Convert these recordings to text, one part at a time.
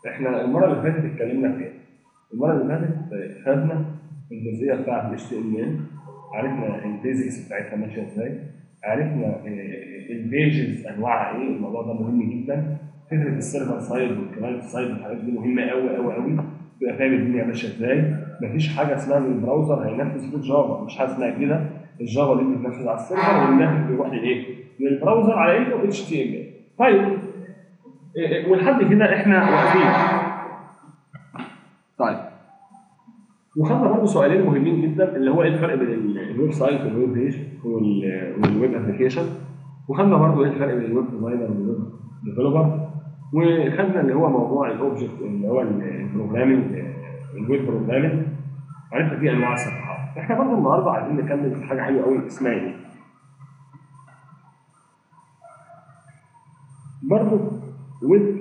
احنا المره اللي فاتت اتكلمنا في ايه؟ المره اللي فاتت خدنا الجزئيه بتاعت ال HTML عرفنا البيزكس بتاعتها ماشيه ازاي عرفنا البيجز انواعها ايه الموضوع ده مهم جدا فكره السيرفر سايد والكلاينت سايد والحاجات دي مهمه قوي قوي قوي تبقى فاهم الدنيا ماشيه ازاي مفيش حاجه اسمها ان البراوزر هينفذ في الجافا مش حاجه اسمها كده الجافا دي بتتنفذ على السيرفر والناتج بيروح لايه؟ للبراوزر على انه اتش تي ام ال طيب إيه، ولحد كده احنا واقفين طيب وخدنا برضه سؤالين مهمين جدا اللي هو ايه الفرق بين ال- الويب سايت والويب بيج وال- والويب ابلكيشن وخدنا برضه ايه الفرق بين الويب ديزاينر والويب ديفلوبر وخدنا اللي هو موضوع الاوبجكت اللي هو البروجرامنج الويب بروجرامنج عرفنا فيه انواع الصفحات احنا برضه النهارده عايزين نكمل في حاجه حلوه قوي اسمها ايه؟ برضه ويب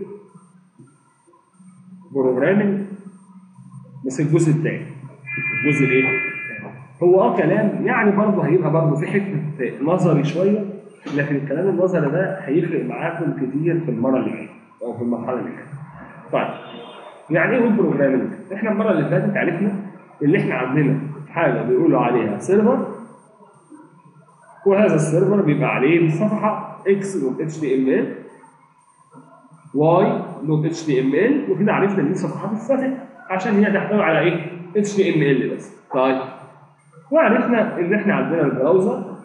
بروجرامنج بس الجزء الثاني الجزء الايه؟ هو اه كلام يعني برضه هيبقى برضه في حته نظري شويه لكن الكلام النظري ده هيفرق معاكم كتير في المره اللي جايه او في المرحله اللي جايه. طيب يعني ايه ويب بروجرامنج؟ احنا المره اللي فاتت عرفنا ان احنا عندنا حاجه بيقولوا عليها سيرفر وهذا السيرفر بيبقى عليه صفحه اكس دوت اتش تي ام ال واي دوت اتش تي ام ال وكده عرفنا ان دي صفحات الساتيك عشان هي تحتوي على ايه؟ اتش تي ام ال بس طيب وعرفنا ان احنا عندنا البراوزر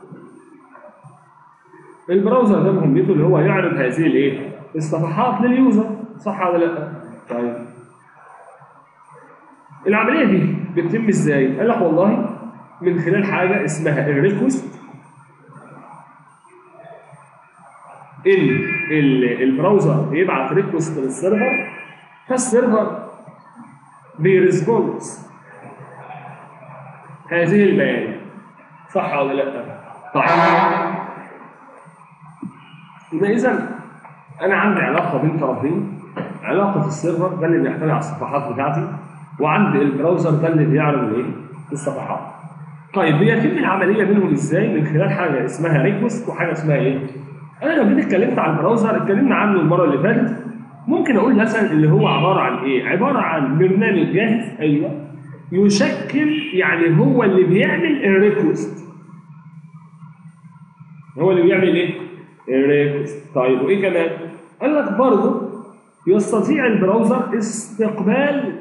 البراوزر ده مهمته اللي هو يعرض هذه الايه؟ الصفحات لليوزر صح ولا لا؟ طيب العمليه دي بتتم ازاي؟ قال لك والله من خلال حاجه اسمها الريكوست ان ال- البراوزر بيبعت ريكوست للسيرفر فالسيرفر بيرسبونس هذه البيانات صح ولا لا؟ طيب يبقى اذا انا عندي علاقه بين طرفين علاقه السيرفر ده اللي بيحتوي على الصفحات بتاعتي وعند البراوزر ده اللي بيعرض الايه؟ الصفحات. طيب بيتم العمليه بينهم ازاي؟ من خلال حاجه اسمها ريكوست وحاجه اسمها ايه؟ انا لو جيت اتكلمت عن البراوزر اتكلمنا عنه المره اللي فاتت ممكن اقول مثلا اللي هو عباره عن ايه؟ عباره عن برنامج جاهز ايوه يشكل يعني هو اللي بيعمل الريكوست هو اللي بيعمل ايه؟ الريكوست طيب وايه كمان؟ قال لك برضه يستطيع البراوزر استقبال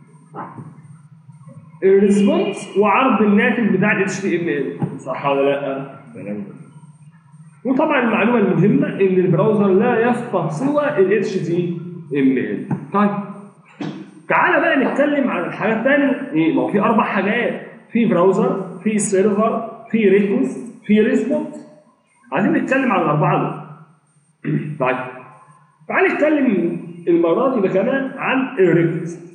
الريسبونس وعرض الناتج بتاع ال HTML صح ولا لا؟ تمام. وطبعا المعلومه المهمه ان البراوزر لا يفقه سوى ال HTML طيب تعالى بقى نتكلم عن الحاجات الثانيه ايه ما هو في اربع حاجات في براوزر في سيرفر في ريكوست في ريسبونس عايزين نتكلم عن الاربعه دول طيب تعالى نتكلم المره دي كمان عن الريكوست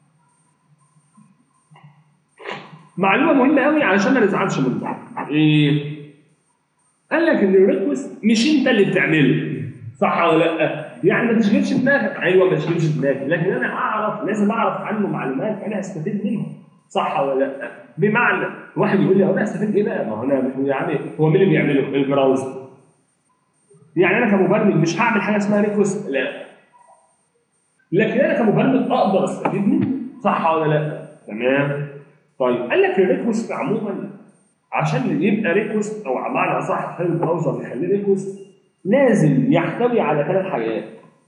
معلومه مهمه قوي علشان ما نزعلش من بعض ايه قال لك ان الريكوست مش انت اللي بتعمله صح ولا لا يعني ما تشغلش دماغك ايوه ما تشغلش دماغي لكن انا اعرف لازم اعرف عنه معلومات انا هستفيد منها صح ولا لا بمعنى واحد يقول لي انا هستفيد ايه بقى ما هو انا يعني هو مين اللي بيعمله البراوزر يعني انا كمبرمج مش هعمل حاجه اسمها ريكوست لا لكن انا كمبرمج اقدر استفيد منه صح ولا لا تمام طيب قال لك الريكوست عموما عشان يبقى ريكوست او معنى صح في البراوزر يخليه ريكوست لازم يحتوي على ثلاث حاجات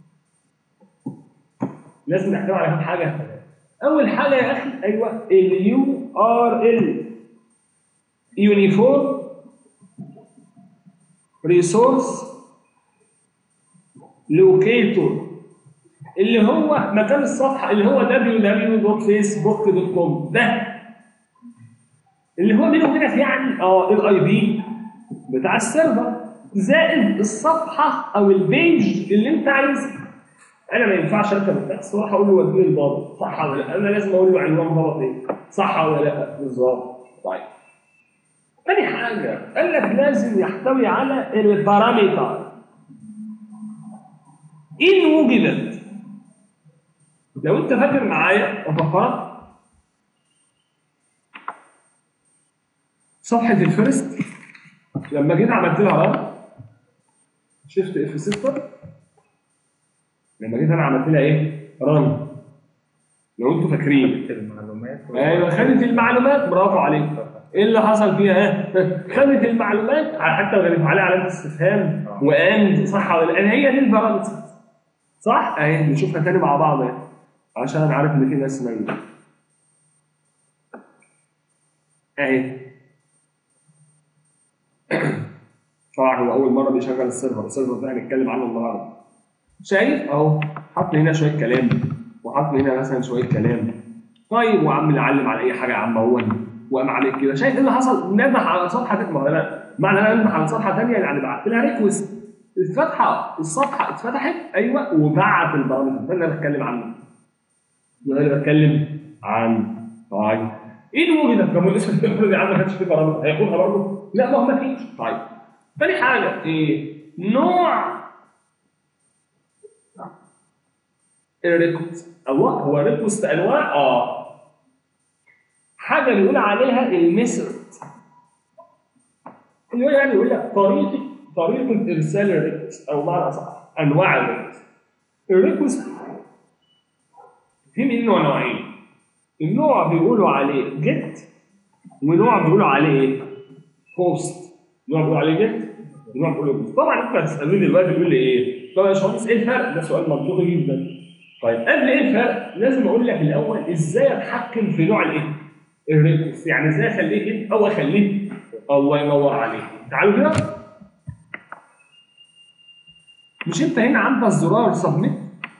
لازم يحتوي على كام حاجه اول حاجه يا اخي ايوه اليو ار ال يونيفورم ريسورس لوكيتور اللي هو مكان الصفحه اللي هو www.facebook.com ده اللي هو بينه وبينك يعني اه الاي بي بتاع السيرفر زائد الصفحه او البيج اللي انت عايزها انا ما ينفعش اركب التاكسي واروح اقول له وديني البابا صح ولا لا؟ انا لازم اقول له عنوان بابا ايه؟ صح ولا لا؟ بالظبط طيب تاني حاجه قال لك لازم يحتوي على البارامتر ان وجدت لو انت فاكر معايا وفكرت صفحه الفيرست لما جيت عملت لها رن شفت اف 6 لما جيت انا عملت لها ايه؟ رن لو انتوا فاكرين خدت المعلومات ايوه خدت المعلومات برافو عليك ايه اللي حصل فيها ها؟ خدت المعلومات حتى لو كانت عليها علامه استفهام واند صح ولا لا هي دي البارامتر صح اهي نشوفها تاني مع بعض اهي عشان انا عارف ان في ناس نايمه اهي طبعا هو اول مره بيشغل السيرفر السيرفر ده هنتكلم عنه النهارده شايف اهو حط هنا شويه كلام وحط هنا مثلا شويه كلام طيب وعم نعلم على اي حاجه يا عم اهو وقام عليك كده شايف ايه اللي حصل نبح على صفحه تانية ما هو لا معنى ان انا نبح على صفحه ثانيه يعني بعت لها ريكوست الفتحه الصفحه اتفتحت ايوه وبعت البرامج ده اللي انا بتكلم عنه ده اللي بتكلم عنه طيب ايه الموجي ده؟ كان الاسم يقول يا عم ما كانش في برامج هياخدها برضه؟ لا ما هو ما فيش طيب تاني حاجه ايه؟ نوع الريكوست الله هو ريكوست انواع؟ اه حاجه بيقول عليها الميثود اللي هو يعني يقول لك طريقه طريقه ارسال الريكوست او بمعنى اصح انواع الريكوست الريكوست في منه نوعين النوع بيقولوا عليه جيت ونوع بيقولوا عليه ايه؟ بوست نوع بيقولوا عليه جيت ونوع بيقولوا بوست طبعا انت هتسالوني دلوقتي تقول لي ايه؟ طبعا يا باشمهندس ايه الفرق؟ ده سؤال منطقي جدا طيب قبل ايه الفرق؟ لازم اقول لك الاول ازاي اتحكم في نوع الايه؟ الريكوست يعني ازاي اخليه جيت او اخليه الله ينور عليك تعالوا كده مش انت هنا عندك زرار سبميت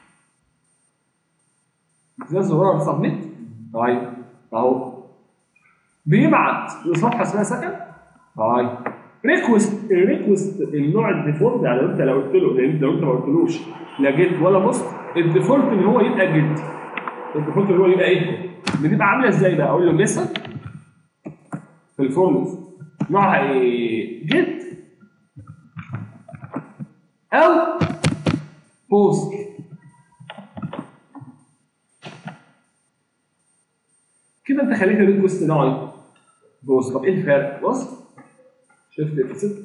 ده زرار سبميت طيب اهو بيبعت لصفحه اسمها سكن طيب ريكوست الريكوست النوع الديفولت يعني لو انت لو قلت له لان لو انت ما قلتلوش لا جيت ولا بوست الديفولت ان هو يبقى جيت الديفولت ان هو يبقى ايه؟ بتبقى عامله ازاي بقى؟ اقول له ميثود في الفورمز نوعها ايه؟ جيت او بوست كده انت خليت الريكوست نوعي بوست طب ايه الفرق؟ بص شفت اكسد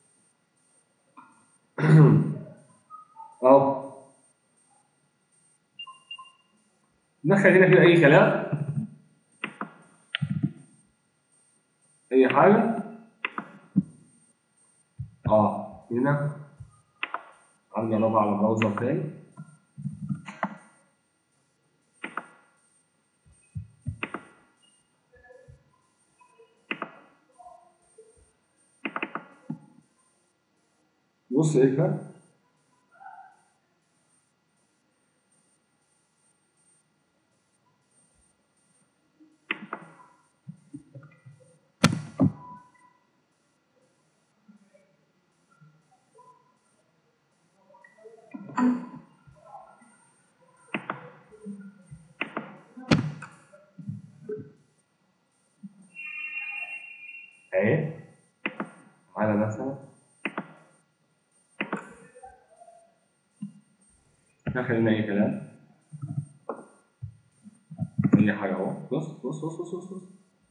اهو ندخل هنا كده اي كلام اي حاجه اه هنا عندنا رابع على براوزر تاني بص ايه الفرق اهي على مثلا داخل لنا اي كلام اي حاجه اهو بص بص بص بص بص بص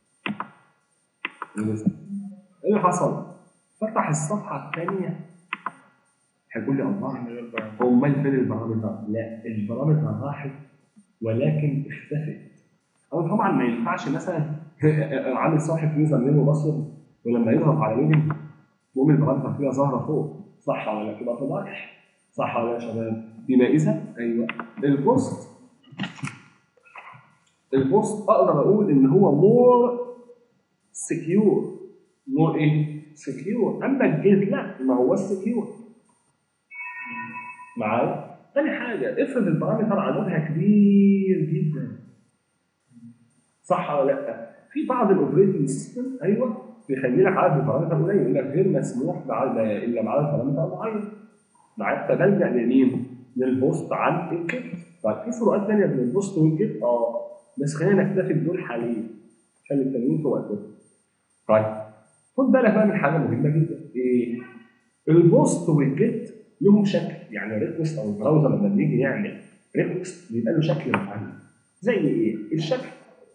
بص. ايه اللي حصل؟ فتح الصفحه الثانيه هيقول لي الله امال فين البرامتر؟ لا البرامتر راحت ولكن اختفت. أنا طبعا ما ينفعش مثلا عامل صاحب يوزر نيم وباسورد ولما يضغط على لوجن تقوم البرامتر فيها ظاهره فوق صح ولا لا؟ تبقى فضايح صح ولا لا يا شباب؟ يبقى اذا ايوه البوست البوست اقدر اقول ان هو مور سكيور مور ايه؟ سكيور اما الجيت لا ما هو السكيور معايا؟ تاني حاجه افرض البارامتر عددها كبير جدا صح ولا لا؟ في بعض الاوبريتنج سيستم ايوه بيخلي لك عدد البارامتر قليل يقول لك غير مسموح بعدد الا بعدد بارامتر معين معايا فبلجا لمين؟ للبوست عن الجيت طيب في فروقات ثانيه بين البوست والجيت اه بس خلينا نكتفي بدول حاليا خلي التانيين في وقتهم طيب خد بالك بقى من حاجه مهمه جدا ايه؟ البوست والجيت لهم شكل يعني الريكوست او البراوزر لما بيجي يعمل ريكوست بيبقى له شكل معين زي ايه؟ الشكل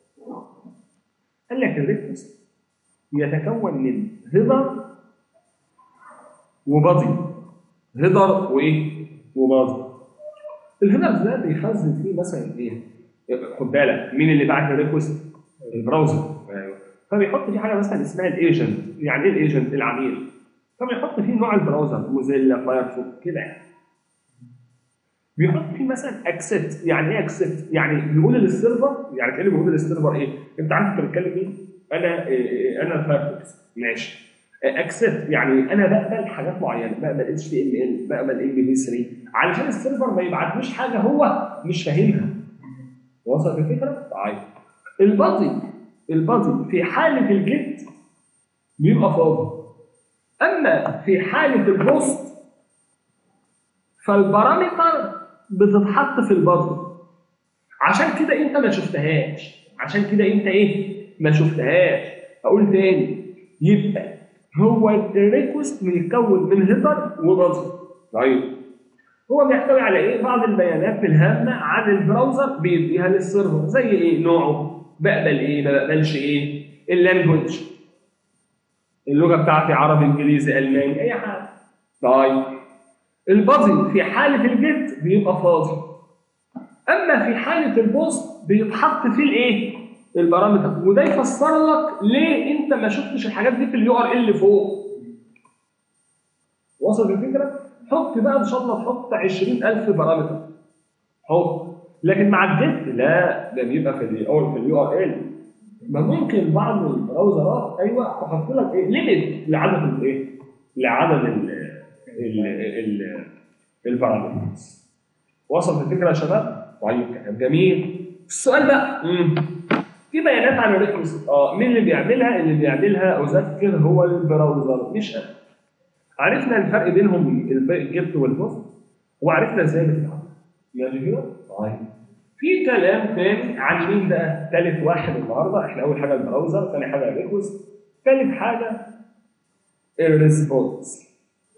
قال لك الريكوست يتكون من هيدر وبادي هيدر وايه؟ وبادي الهيدر ده بيخزن فيه مثلا ايه؟ خد بالك مين اللي بعت الريكوست؟ البراوزر فبيحط فيه حاجه مثلا اسمها الايجنت يعني ايه الايجنت؟ العميل فبيحط فيه نوع البراوزر موزيلا فايرفوكس كده يعني بيحط فيه مثلا اكسبت يعني ايه اكسبت؟ يعني بيقول للسيرفر يعني كانه بيقول للسيرفر ايه؟ انت عارف انت بتتكلم مين؟ انا إيه انا فايرفوكس ماشي اكسبت يعني انا بقبل حاجات معينه بقبل اتش تي ام ال بقبل ام بي 3 علشان السيرفر ما يبعتلوش حاجه هو مش فاهمها وصلت الفكره؟ طيب البادي البادي في حاله الجيت بيبقى فاضي اما في حاله البوست فالبارامتر بتتحط في البادي عشان كده انت ما شفتهاش عشان كده انت ايه ما شفتهاش اقول تاني يبقى هو الريكوست بيتكون من هيدر وبادي طيب هو بيحتوي على ايه بعض البيانات الهامه عن البراوزر بيديها للسيرفر زي ايه نوعه بقبل ايه ما بقبلش ايه اللانجوج اللغه بتاعتي عربي انجليزي الماني اي حاجه طيب البادي في حاله الجيت بيبقى فاضي اما في حاله البوست بيتحط فيه الايه البارامتر وده يفسر لك ليه انت ما شفتش الحاجات دي في اليو ار ال فوق وصل الفكره حط بقى ان شاء الله تحط 20000 بارامتر حط لكن مع الجيت لا ده بيبقى في اليو في اليو ار ال ما ممكن بعض البراوزرات ايوه تحط لك ايه ليميت لعدد الايه لعدد ال ال ال البارامترز وصلت الفكره يا شباب؟ طيب كلام جميل السؤال بقى مم. في بيانات عن الريكوست اه مين اللي بيعملها؟ اللي بيعملها اذكر هو البراوزر مش انا عرفنا الفرق بينهم الجيت والبوست وعرفنا ازاي بتتعامل ماشي كده؟ طيب في كلام تاني عن مين بقى؟ ثالث واحد النهارده احنا اول حاجه البراوزر، ثاني حاجه الريكوست، ثالث حاجه الريسبونس.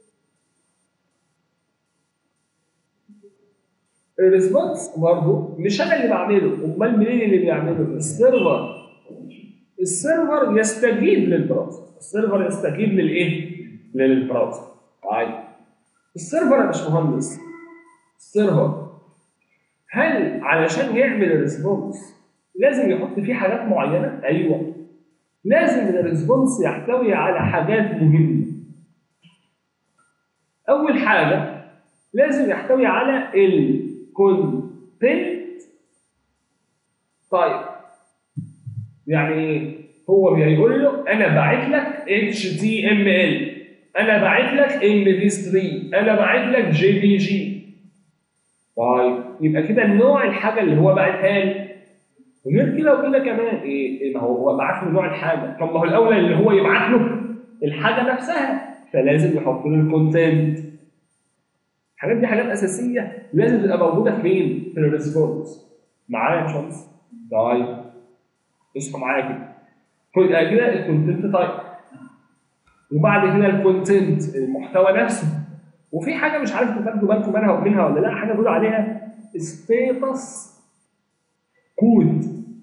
الريسبونس برضه مش انا اللي بعمله، امال مين اللي بيعمله؟ السيرفر. السيرفر يستجيب للبراوزر، السيرفر يستجيب للايه؟ للبراوزر. طيب السيرفر يا باشمهندس السيرفر هل علشان يعمل الريسبونس لازم يحط فيه حاجات معينه؟ ايوه. لازم الريسبونس يحتوي على حاجات مهمه. اول حاجه لازم يحتوي على الكونتنت طيب يعني ايه؟ هو بيقول له انا باعت لك اتش تي ام ال انا باعت لك ام بي 3 انا باعت لك جي بي جي طيب يبقى كده النوع الحاجه اللي هو باعتها لي وغير كده وكده كمان ايه ما هو هو بعت له نوع الحاجه طب ما هو الاولى اللي هو يبعت له الحاجه نفسها فلازم يحط له الكونتنت الحاجات دي حاجات اساسيه لازم تبقى موجوده فين؟ في الريسبونس معايا يا شمس؟ طيب اصحوا معايا كده خد كده الكونتنت تايب وبعد كده الكونتنت المحتوى نفسه وفي حاجه مش عارف انتوا تاخدوا بالكم منها منها ولا لا حاجه بيقولوا عليها ستيتس كود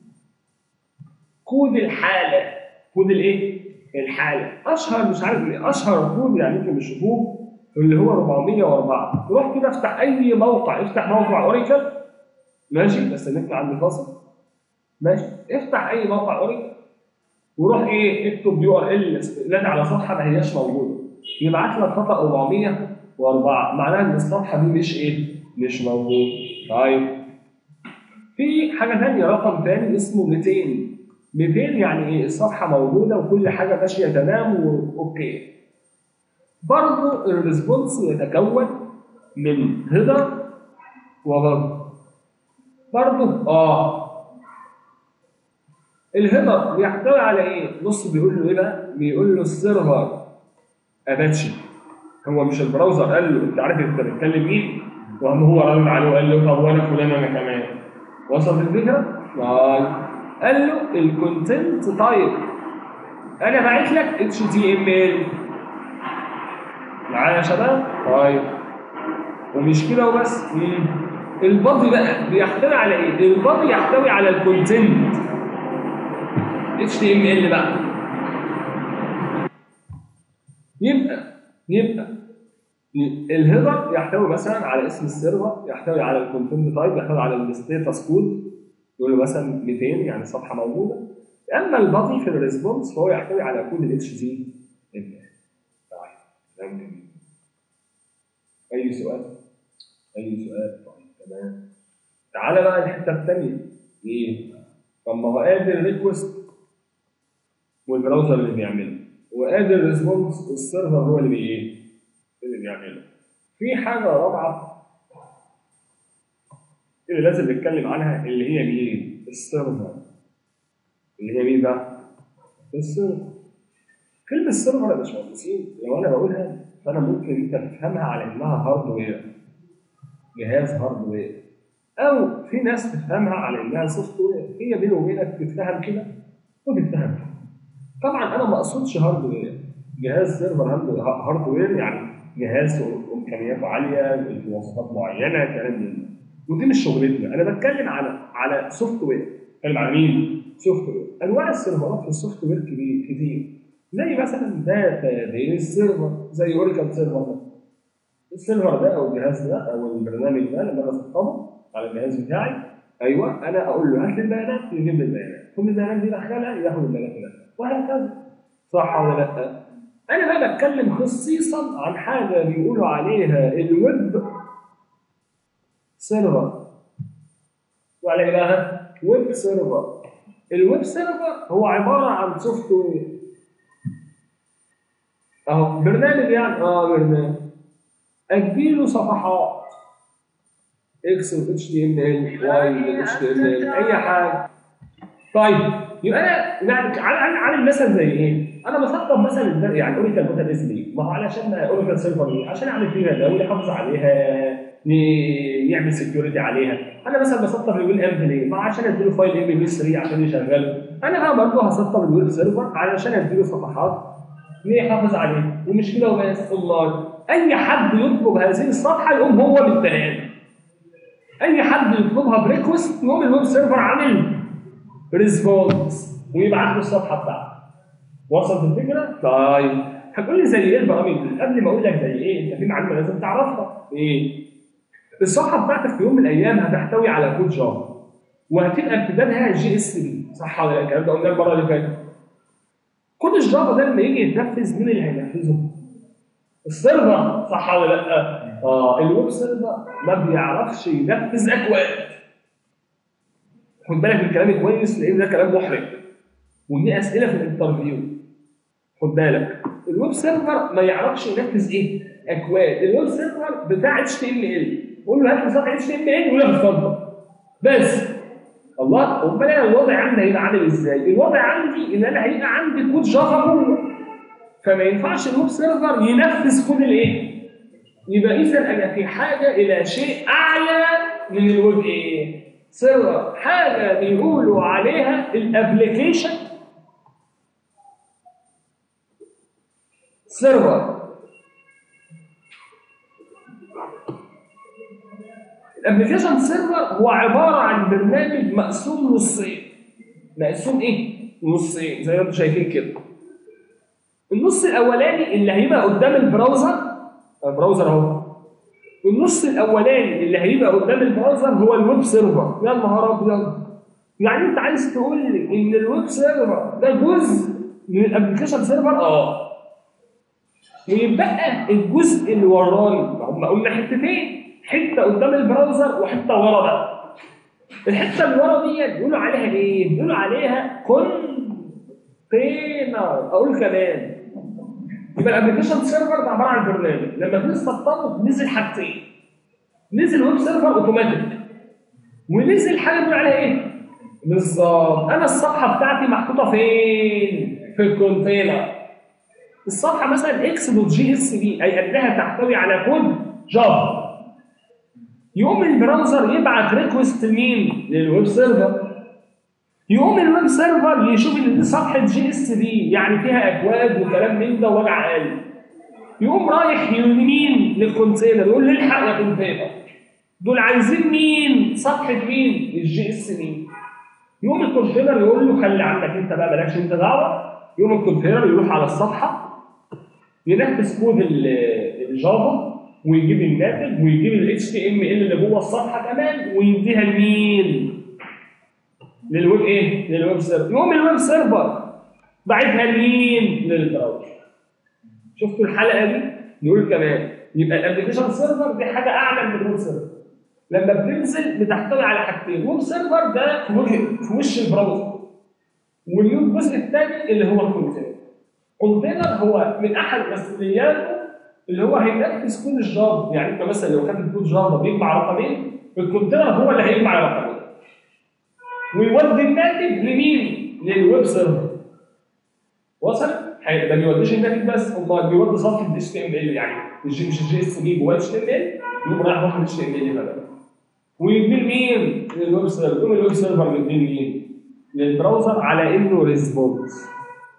كود الحاله كود الايه؟ الحاله اشهر مش عارف ايه اشهر كود يعني يمكن بتشوفوه اللي هو 404 تروح كده افتح اي موقع افتح موقع اوريكل ماشي بس نطلع عند الفاصل ماشي افتح اي موقع اوريكل وروح ايه اكتب يو ار ال نادي على صفحه ما هياش موجوده يبعت لك خطا 404 معناها ان الصفحه دي مش ايه مش موجود طيب في حاجه ثانيه رقم ثاني اسمه 200 200 يعني ايه الصفحه موجوده وكل حاجه ماشيه تمام واوكي برضه الريسبونس يتكون من هيدر وبادي برضه اه الهيدر بيحتوي على ايه؟ نص بيقول له ايه بقى؟ بيقول له السيرفر اباتشي هو مش البراوزر قال له انت عارف انت بتتكلم مين؟ وقام هو رد عليه وقال له طب وانا فلان انا كمان وصلت الفكره؟ طيب قال له الكونتنت تايب انا باعت لك اتش تي ام ال معايا يا شباب؟ طيب ومش كده وبس مم. البادي بقى بيحتوي على ايه؟ البادي يحتوي على الكونتنت اتش تي ام ال بقى يبقى يبقى الهيدر يحتوي مثلا على اسم السيرفر يحتوي على الكونتنت تايب يحتوي على الستيتس كود يقول له مثلا 200 يعني صفحه موجوده اما البادي في الريسبونس فهو يحتوي على كود الاتش تي ام طيب كلام جميل اي سؤال؟ اي سؤال؟ طيب تمام تعالى بقى الحته الثانيه ايه؟ طب ما هو ادي الريكوست والبراوزر اللي بيعمله وادي الريسبونس السيرفر هو اللي بي ايه؟ اللي بيعمله في حاجه رابعه اللي لازم نتكلم عنها اللي هي مين؟ السيرفر اللي هي مين بقى؟ السيرفر كلمة سيرفر يا باشمهندسين لو أنا بقولها فأنا ممكن أنت تفهمها على إنها هاردوير جهاز هاردوير أو في ناس تفهمها على إنها سوفت وير هي بيني وبينك تتفهم كده وتتفهم كده طبعا أنا ما أقصدش هاردوير جهاز سيرفر هاردوير يعني جهاز إمكانياته عالية مواصفات معينة كلام من ده ودي مش شغلتنا انا بتكلم على على سوفت وير بتكلم على مين؟ سوفت وير انواع السيرفرات في السوفت وير كبير كتير زي مثلا داتا بيس سيرفر زي اوريكل سيرفر ده السيرفر ده او الجهاز ده او البرنامج ده لما انا اسطبه على الجهاز بتاعي ايوه انا اقول له هات لي البيانات يجيب لي البيانات كل البيانات دي دخلها ياخد البيانات ده وهكذا صح ولا لا؟ انا بقى بتكلم خصيصا عن حاجه بيقولوا عليها الويب سيرفر وعلى ايه بقى؟ ويب سيرفر الويب سيرفر هو عباره عن سوفت وير اهو برنامج يعني اه برنامج اديله صفحات اكس و اتش تي ام ال واي اتش تي ام ال اي حاجه طيب يبقى انا يعني على على المثل زي ايه؟ انا بسطب مثلا يعني اوريكل داتا ليه؟ ما هو علشان اوريكل سيرفر ليه؟ عشان اعمل فيها ده ويحافظ عليها يعمل سكيورتي عليها انا مثلا بسطب الويل امب ليه؟ ما عشان اديله فايل ام بي 3 عشان يشغله انا بقى برضه هسطب الويب سيرفر علشان اديله صفحات يحافظ عليها ومش كده وبس الله اي حد يطلب هذه الصفحه يقوم هو مديها اي حد يطلبها بريكوست يقوم الويب سيرفر عامل ريسبونس ويبعت له الصفحه بتاعته وصلت الفكره؟ طيب هتقول لي زي ايه البرامج دي؟ قبل ما اقول لك زي ايه انت في معلومه لازم تعرفها ايه؟ الصفحه بتاعتك في يوم من الايام هتحتوي على كود جافا وهتبقى امتدادها جي اس بي صح ولا لا الكلام ده قلناه المره اللي فاتت كود الجافا ده لما يجي يتنفذ مين اللي هينفذه؟ السيرفر صح ولا لا؟ اه الويب سيرفر ما بيعرفش ينفذ اكواد خد بالك من كلامي كويس لان ده كلام محرج ودي اسئله في الانترفيو خد بالك الويب سيرفر ما يعرفش ينفذ ايه؟ اكواد الويب سيرفر بتاع اتش تي ام ال قول له هات لي صفحه اتش تي ام ال يقول لك اتفضل بس الله امال انا الوضع عندي هيبقى عامل ازاي؟ الوضع عندي ان انا هيبقى عندي كود جافا جوه فما ينفعش الويب سيرفر ينفذ كود الايه؟ يبقى اذا انا في حاجه الى شيء اعلى من الويب ايه؟ سيرفر حاجه بيقولوا عليها الابلكيشن سيرفر الابلكيشن سيرفر هو عباره عن برنامج مقسوم نصين مقسوم ايه؟ نصين زي ما انتم شايفين كده النص الاولاني اللي هيبقى قدام البراوزر البراوزر اهو النص الاولاني اللي هيبقى قدام البراوزر هو الويب سيرفر يا نهار ابيض يعني انت عايز تقول لي ان الويب سيرفر ده جزء من الابلكيشن سيرفر اه ويبقى الجزء اللي وراني هم قلنا حتتين حته قدام البراوزر وحته ورا بقى الحته اللي ورا دي بيقولوا عليها ايه؟ بيقولوا عليها كونتينر اقول كمان يبقى الابلكيشن سيرفر ده عباره عن برنامج لما تيجي تسطبه نزل حاجتين نزل ويب سيرفر اوتوماتيك ونزل حاجه بيقول عليها ايه؟ بالظبط انا الصفحه بتاعتي محطوطه فين؟ في الكونتينر الصفحه مثلا اكس دوت جي اس بي اي انها تحتوي على كود جافا يقوم البراوزر يبعت ريكوست لمين؟ للويب سيرفر يقوم الويب سيرفر يشوف ان دي صفحه جي اس بي يعني فيها اكواد وكلام من ده ووجع قلب يقوم رايح يمين للكونتينر يقول له الحق يا كونتينر دول عايزين مين؟ صفحه مين؟ الجي اس بي يقوم الكونتينر يقول له خلي عندك انت بقى مالكش انت دعوه يقوم الكونتينر يروح على الصفحه ينفذ كود الجافا ويجيب الناتج ويجيب ال HTML اللي جوه الصفحه كمان ويديها لمين؟ للويب ايه؟ للويب سيرفر يقوم الويب سيرفر باعتها لمين؟ للبراوزر شفتوا الحلقه دي؟ نقول كمان يبقى الابلكيشن سيرفر دي حاجه اعلى من الويب سيرفر لما بتنزل بتحتوي على حاجتين ويب سيرفر ده في وجه في وش البراوزر والجزء الثاني اللي هو الكونتينر كونتينر هو من احد مسؤولياته اللي هو هينفذ كود الجافا يعني انت مثلا لو كاتب كود جافا بيجمع رقمين الكونتينر هو اللي هيجمع الرقمين ويودي الناتج لمين؟ للويب سيرفر وصل؟ هي- ما بيوديش الناتج بس امال بيودي صفحه اتش تي ام ال يعني مش مش الجي اس بي جوه اتش تي ام ال يقوم رايح واخد اتش تي ام ال بقى ويديه لمين؟ للويب سيرفر يقوم الويب سيرفر يديه لمين؟ للبراوزر على انه ريسبونس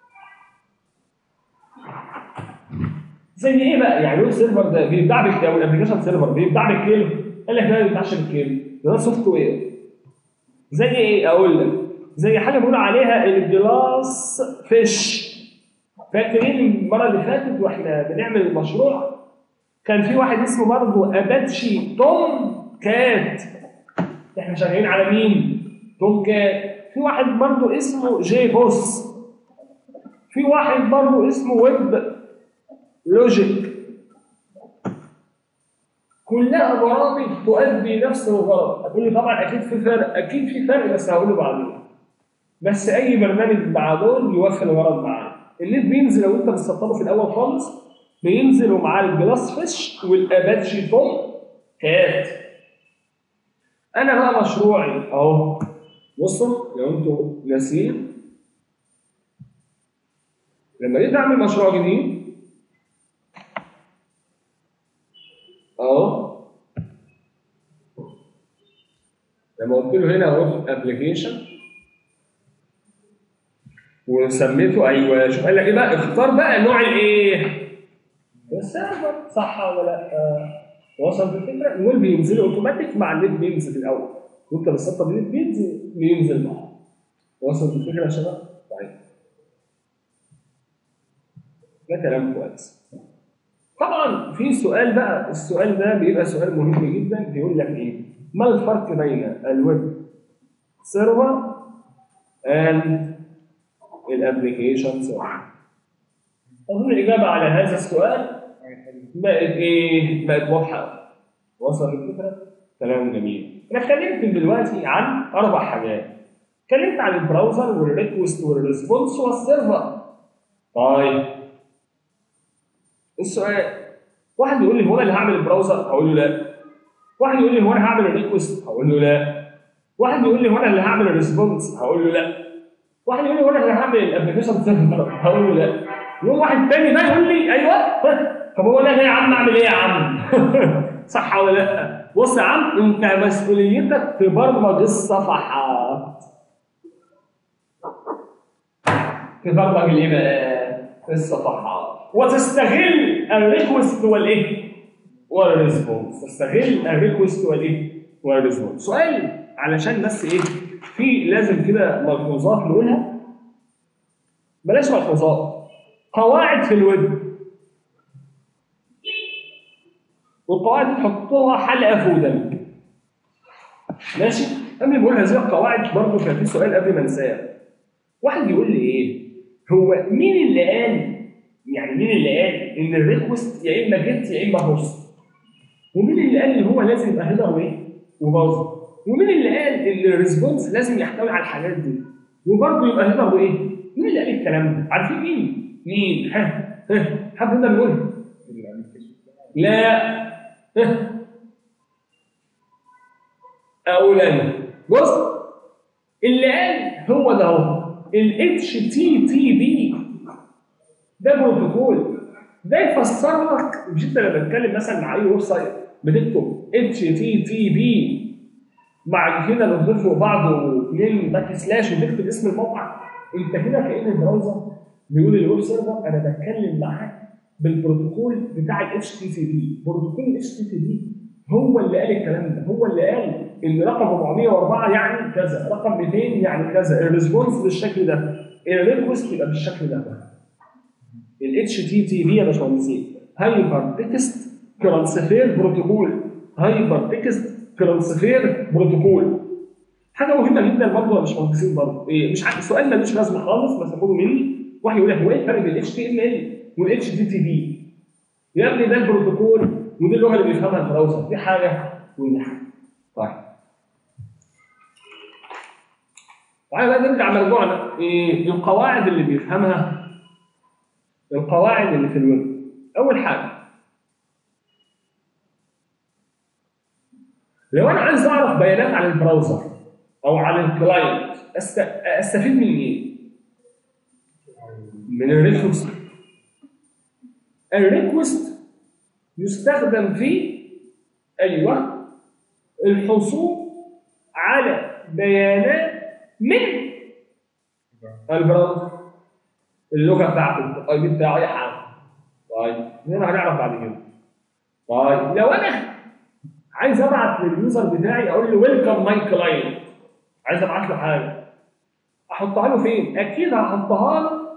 زي ايه بقى؟ يعني الويب سيرفر ده بيتباع بك او الابلكيشن سيرفر بيتباع بالكيلو قال لك لا ما بيتباعش بالكيلو ده, ده سوفت وير زي ايه اقول لك زي حاجه بنقول عليها الجلاس فيش فاكرين المره اللي فاتت واحنا بنعمل المشروع كان في واحد اسمه برضه اباتشي توم كات احنا شغالين على مين؟ توم كات في واحد برضه اسمه جي بوس في واحد برضه اسمه ويب لوجيك كلها برامج تؤدي نفس الغرض هتقول لي طبعا اكيد في فرق اكيد في فرق بس هقوله بعدين بس اي برنامج مع دول يوفي الغرض معاه اللي بينزل لو انت بتسطبه في الاول خالص بينزلوا معاه الجلاس فيش والاباتشي توم كات انا بقى مشروعي اهو بصوا لو انتوا ناسيين لما جيت اعمل مشروع جديد اهو لما قلت له هنا اهو ابلكيشن وسميته ايوه شوف قال لك ايه بقى اختار بقى نوع الايه؟ السيرفر صح ولا لا؟ وصلت الفكره؟ دول بينزلوا اوتوماتيك مع النت بينزل في الاول وانت بتسطب النت بينزل بينزل معاه وصلت الفكره يا شباب؟ طيب ده كلام كويس طبعا في سؤال بقى السؤال ده بيبقى سؤال مهم جدا بيقول لك ايه؟ ما الفرق بين الويب سيرفر اند الابلكيشن سيرفر؟ اظن الاجابه على هذا السؤال بقت ايه؟ بقت واضحه وصل الفكره؟ كلام جميل انا اتكلمت دلوقتي عن اربع حاجات اتكلمت عن البراوزر والريكوست والريسبونس والسيرفر طيب السؤال واحد يقول لي هو انا اللي هعمل البراوزر هقول له لا واحد يقول لي هو انا هعمل الريكوست هقول له لا واحد يقول لي هو انا اللي هعمل الريسبونس هقول له لا واحد يقول لي هو انا اللي هعمل الابلكيشن سيرفر هقول له لا يقوم واحد تاني بقى يقول لي ايوه طب هو انا يا عم اعمل ايه يا عم صح ولا لا بص يا عم انت مسؤوليتك تبرمج الصفحات تبرمج الايه بقى الصفحات وتستغل الريكوست والايه والريسبونس تستغل الريكوست والايه والريسبونس سؤال علشان بس ايه في لازم كده ملحوظات نقولها بلاش ملحوظات قواعد في الويب والقواعد تحطوها حلقه في ودنك ماشي قبل ما اقول هذه القواعد برضه كان في سؤال قبل ما انساه واحد يقول لي ايه هو مين اللي قال يعني مين اللي قال ان الريكوست يا اما جيت يا اما هوست ومين اللي قال ان هو لازم يبقى هيدر وايه وباظ ومين اللي قال ان الريسبونس لازم يحتوي على الحاجات دي وبرضه يبقى هيدر وايه مين اللي قال الكلام ده عارفين مين مين ها ها حد يقدر يقول لا ها اقول انا بص اللي قال هو ده هو ال HTTP ده بروتوكول ده يفسر لك مش انت لما تتكلم مثلا مع اي ويب سايت بتكتب HTTP بعد كده بتضيف فوق بعض واثنين باك سلاش وتكتب اسم الموقع انت كده كان البراوزر بيقول للويب سيرفر انا بتكلم معاك بالبروتوكول بتاع ال HTTP بروتوكول ال HTTP هو اللي قال الكلام ده هو اللي قال ان رقم 404 يعني كذا رقم 200 يعني كذا الريسبونس بالشكل ده الريكوست يبقى بالشكل ده ال HTTP يا باشمهندسين هايبر تكست ترانسفير بروتوكول هايبر تكست ترانسفير بروتوكول حاجه مهمه جدا برضه يا باشمهندسين برضه إيه مش عارف سؤال ملوش لازمه خالص بس خدوا مني واحد يقول لك هو ايه الفرق بين الاتش تي ام ال والاتش تي تي بي؟ يا ابني ده البروتوكول ودي اللغه اللي بيفهمها البراوزر دي حاجه ودي حاجه طيب تعالى بقى نرجع مرجوعنا إيه القواعد اللي بيفهمها القواعد اللي في الويب اول حاجه لو انا عايز اعرف بيانات عن البراوزر او عن الكلاينت أست... استفيد من ايه؟ من الريكوست الريكوست يستخدم في ايوه الحصول على بيانات من البراوزر اللغه بتاعته الاي بي بتاعه اي حاجه طيب هنا هنعرف بعد كده طيب لو انا عايز ابعت لليوزر بتاعي اقول له ويلكم ماي كلاينت عايز ابعت له حاجه احطها له فين؟ اكيد هحطها له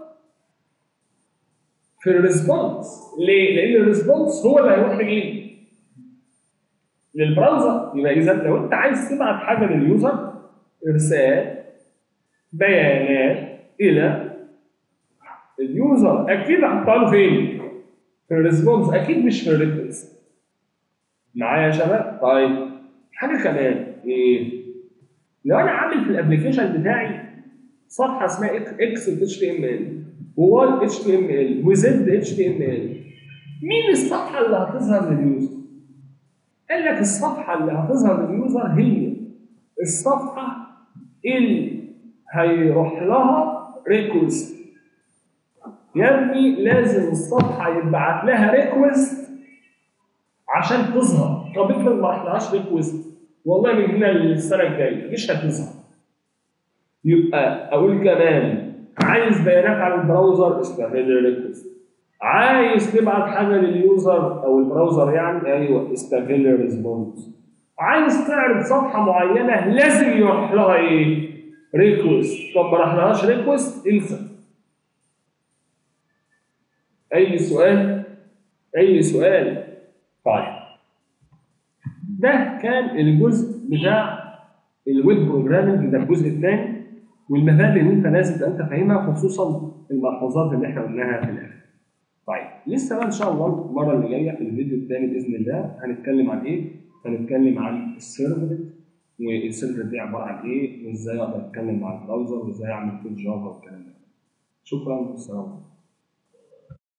في الريسبونس ليه؟ لان الريسبونس هو اللي هيروح لمين؟ للبراوزر يبقى اذا لو انت عايز تبعت حاجه لليوزر ارسال بيانات الى اليوزر اكيد هحطها له فين؟ في الريسبونس اكيد مش في الريكوست معايا يا شباب؟ طيب حاجه كمان ايه؟ لو انا عامل في الابلكيشن بتاعي صفحه اسمها اكس اتش تي ام ال وواي اتش تي ام ال وزد اتش تي ام ال مين الصفحه اللي هتظهر لليوزر؟ قال لك الصفحه اللي هتظهر لليوزر هي الصفحه اللي هيروح لها ريكوست يا ابني لازم الصفحه يتبعت لها ريكوست عشان تظهر طب افرض ما رحلهاش ريكوست والله من هنا للسنه الجايه مش هتظهر يبقى اقول كمان عايز بيانات عن البراوزر استعمل الريكوست عايز تبعت حاجه لليوزر او البراوزر يعني ايوه استغل الريسبونس عايز تعرض صفحه معينه لازم يروح لها ايه؟ ريكوست طب ما راحلهاش ريكوست انسى اي سؤال اي سؤال طيب ده كان الجزء بتاع الويب بروجرامنج ده الجزء الثاني والمبادئ اللي انت لازم تبقى انت فاهمها خصوصا الملحوظات اللي احنا قلناها في الاخر. طيب لسه بقى ان شاء الله المره اللي جايه في الفيديو الثاني باذن الله هنتكلم عن ايه؟ هنتكلم عن السيرفلت والسيرفلت دي عباره عن ايه؟ وازاي اقدر اتكلم مع البراوزر وازاي اعمل كود جافا والكلام ده. شكرا والسلام عليكم.